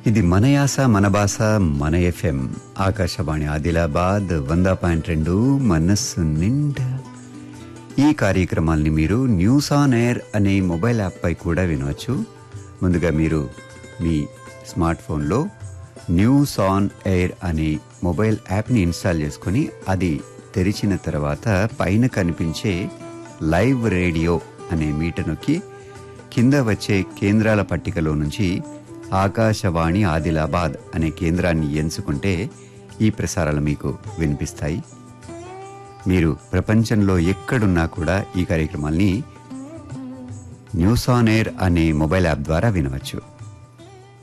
ఇది మన యాస మన భాష మన ఎఫ్ఎం ఆకాశవాణి ఆదిలాబాద్ వంద పాయింట్ రెండు మనస్సు నిండా ఈ కార్యక్రమాల్ని మీరు న్యూస్ ఆన్ ఎయిర్ అనే మొబైల్ యాప్పై కూడా వినవచ్చు ముందుగా మీరు మీ స్మార్ట్ ఫోన్లో న్యూస్ ఆన్ ఎయిర్ అనే మొబైల్ యాప్ని ఇన్స్టాల్ చేసుకొని అది తెరిచిన తర్వాత పైన కనిపించే లైవ్ రేడియో అనే మీట నొక్కి కింద వచ్చే కేంద్రాల పట్టికలో నుంచి ఆకాశవాణి ఆదిలాబాద్ అనే కేంద్రాన్ని ఎంచుకుంటే ఈ ప్రసారాలు మీకు వినిపిస్తాయి మీరు ప్రపంచంలో ఎక్కడున్నా కూడా ఈ కార్యక్రమాల్ని న్యూస్ ఆన్ ఎయిర్ అనే మొబైల్ యాప్ ద్వారా వినవచ్చు